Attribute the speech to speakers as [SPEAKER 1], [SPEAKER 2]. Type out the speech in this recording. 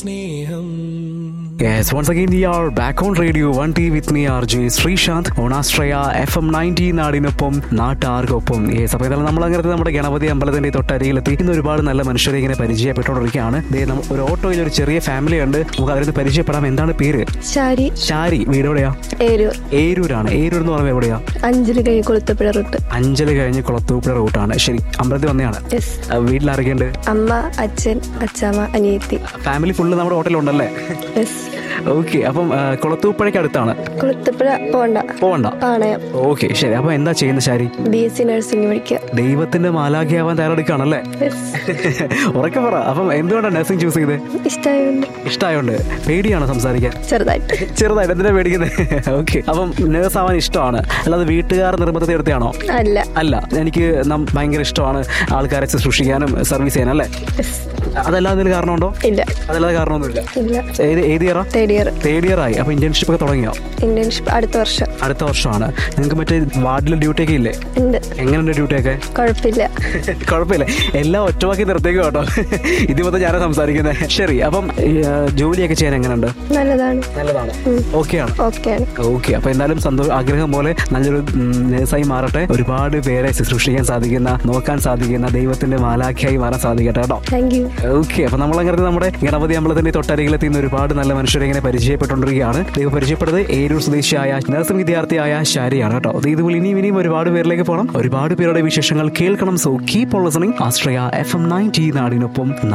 [SPEAKER 1] സ്നേഹം
[SPEAKER 2] Yes, once again we are back on radio 1T with me RJ Sreesanth on Astraya FM 90 നാടിനൊപ്പം നാട്ടാർക്കൊപ്പം yes അപ്പോൾ ഇതെല്ലാം നമ്മൾ അങ്ങനെ നമ്മുടെ ഗണപതി അമ്പലത്തിന്റെ ഈ തൊട്ടരികിലെത്തി ഇന്ന് ഒരുപാട് നല്ല മനുഷ്യരെ ഇങ്ങനെ പരിചയപ്പെട്ടുകൊണ്ടിരിക്കുകയാണ് ദേ നമ്മ- ഒരു ഓട്ടോയിൽ ഒരു ചെറിയ ഫാമിലി ഉണ്ട് നമുക്ക് അവരെ പരിചയപ്പെടാം എന്താണ് പേര്
[SPEAKER 3] ശാരി
[SPEAKER 2] ഷാരി വീട് എവിടെയാ
[SPEAKER 3] ഏരൂർ
[SPEAKER 2] ഏരൂരാണ് ഏരൂർ എന്ന് പറയുമ്പോൾ എവിടെയാ
[SPEAKER 3] അഞ്ചിന് കഴിഞ്ഞ് കൊളുത്തപ്പുഴ റൂട്ട്
[SPEAKER 2] അഞ്ചല് കഴിഞ്ഞ് കുളത്തൂപ്പുഴ റൂട്ടാണ് ശരി അമ്പലത്തിൽ വന്നെയാണ്
[SPEAKER 3] യെസ്
[SPEAKER 2] വീട്ടിലാരൊക്കെയുണ്ട്
[SPEAKER 3] അമ്മ അച്ഛൻ അച്ചാമ്മ അനിയത്തി
[SPEAKER 2] ഫാമിലി ഫുള്ള് നമ്മുടെ ഹോട്ടലുണ്ടല്ലേ
[SPEAKER 3] യെസ്
[SPEAKER 2] ഓക്കെ അപ്പം ആ, കുളത്തൂപ്പുഴയ്ക്ക് അടുത്താണ്
[SPEAKER 3] കൊളുത്തപ്പുഴ പോണ്ട
[SPEAKER 2] പോവണ്ട
[SPEAKER 3] പാണയം
[SPEAKER 2] ഓക്കെ ശരി അപ്പൊ എന്താ ചെയ്യുന്നത് Shari
[SPEAKER 3] B S C nursing പഠിക്കുക
[SPEAKER 2] ദൈവത്തിന്റെ മാലാഖിയാവാൻ തയ്യാറെടുക്കുകയാണല്ലേ
[SPEAKER 3] യെസ്
[SPEAKER 2] ഉറക്കെ പറ അപ്പം എന്തുകൊണ്ടാണ് നഴ്സിംഗ് ചൂസ് ചെയ്ത്
[SPEAKER 3] ഇഷ്ടമായുണ്ട്
[SPEAKER 2] ഇഷ്ടമായോണ്ട് പേടിയാണോ സംസാരിക്കാൻ
[SPEAKER 3] ചെറുതായിട്ട്
[SPEAKER 2] ചെറുതായിട്ട് എന്തിനാ പേടിക്കുന്നത് ഓക്കെ അപ്പം നേഴ്സ് ആവാൻ ഇഷ്ടമാണ് അല്ലാതെ വീട്ടുകാർ നിർബന്ധത്തെ എടുത്താണോ
[SPEAKER 3] അല്ല
[SPEAKER 2] അല്ല എനിക്ക് നം- ഭയങ്കര ഇഷ്ടമാണ് ആൾക്കാരെ ശുശ്രൂഷിക്കാനും സർവീസ് ചെയ്യാനും അല്ലേ
[SPEAKER 3] യെസ്
[SPEAKER 2] അതല്ലാതെ എന്തെങ്കിലും കാരണമുണ്ടോ
[SPEAKER 3] ഇല്ല
[SPEAKER 2] അതല്ലാതെ കാരണമൊന്നുമില്ല
[SPEAKER 3] ഇല്ല
[SPEAKER 2] ഏത് ഏത് ഇയറാ
[SPEAKER 3] തേർഡ് ഇയർ
[SPEAKER 2] തേർഡ് ഇയർ ആയി അപ്പൊ ഇന്റേൺഷിപ്പ് ഒക്കെ തുടങ്ങിയോ
[SPEAKER 3] ഇന്റേൺഷിപ്പ് അടുത്ത വർഷം
[SPEAKER 2] അടുത്ത വർഷമാണ് നിങ്ങൾക്ക് മറ്റേ വാർഡിലെ ഡ്യൂട്ടി ഒക്കെ ഇല്ലേ
[SPEAKER 3] ഉണ്ട്
[SPEAKER 2] എങ്ങനെയുണ്ട് ഡ്യൂട്ടി ഒക്കെ
[SPEAKER 3] കുഴപ്പമില്ല
[SPEAKER 2] കുഴപ്പമില്ല എല്ലാം ഒറ്റവാക്കി നിർത്തേക്കും കേട്ടോ ഇത് മൊത്തം ഞാനാ സംസാരിക്കുന്നത് ശരി അപ്പം ഈ, ആ, ജോലിയൊക്കെ ചെയ്യാൻ എങ്ങനെയുണ്ട്
[SPEAKER 3] നല്ലതാണ്
[SPEAKER 2] നല്ലതാണ് ഓക്കെയാണ്
[SPEAKER 3] ഓക്കെയാണ്
[SPEAKER 2] ഓക്കെ അപ്പൊ എന്തായാലും സന്തോഷം ആഗ്രഹം പോലെ നല്ലൊരു നേഴ്സായി മാറട്ടെ ഒരുപാട് പേരെ ശുശ്രൂഷിക്കാൻ സാധിക്കുന്ന നോക്കാൻ സാധിക്കുന്ന ദൈവത്തിന്റെ മാലാഖിയായി മാറാൻ സാധിക്കട്ടെ കേട്ടോ
[SPEAKER 3] താങ്ക് യു
[SPEAKER 2] ഓക്കെ അപ്പൊ നമ്മളങ്ങനെ നമ്മുടെ ഗണപതി അമ്പലത്തിന്റെ തൊട്ടരികിലെത്തി ഇന്ന് ഒരുപാട് നല്ല മനുഷ്യരെ ഇങ്ങനെ പരിചയപ്പെട്ടുകൊണ്ടിരിക്കുകയാണ് ദൈവം പരിചയപ്പെട്ടത് ഏരൂർ സ്വദേശിയായ നഴ്സിംഗ് വിദ്യാർത്ഥിയായ ശാരിയാണ് കേട്ടോ ഇത് ഇതുപോലെ ഇനിയും ഇനിയും ഒരുപാട് പേരിലേക്ക് പോകണം ഒരുപാട് പേരുടെ വിശേഷങ്ങൾ കേൾക്കണം സോ കീപ് ഓൺ ലിസണിംഗ് ആസ്ട്രയ എഫ് എം നയൻറ്റി നാടിനൊപ്പം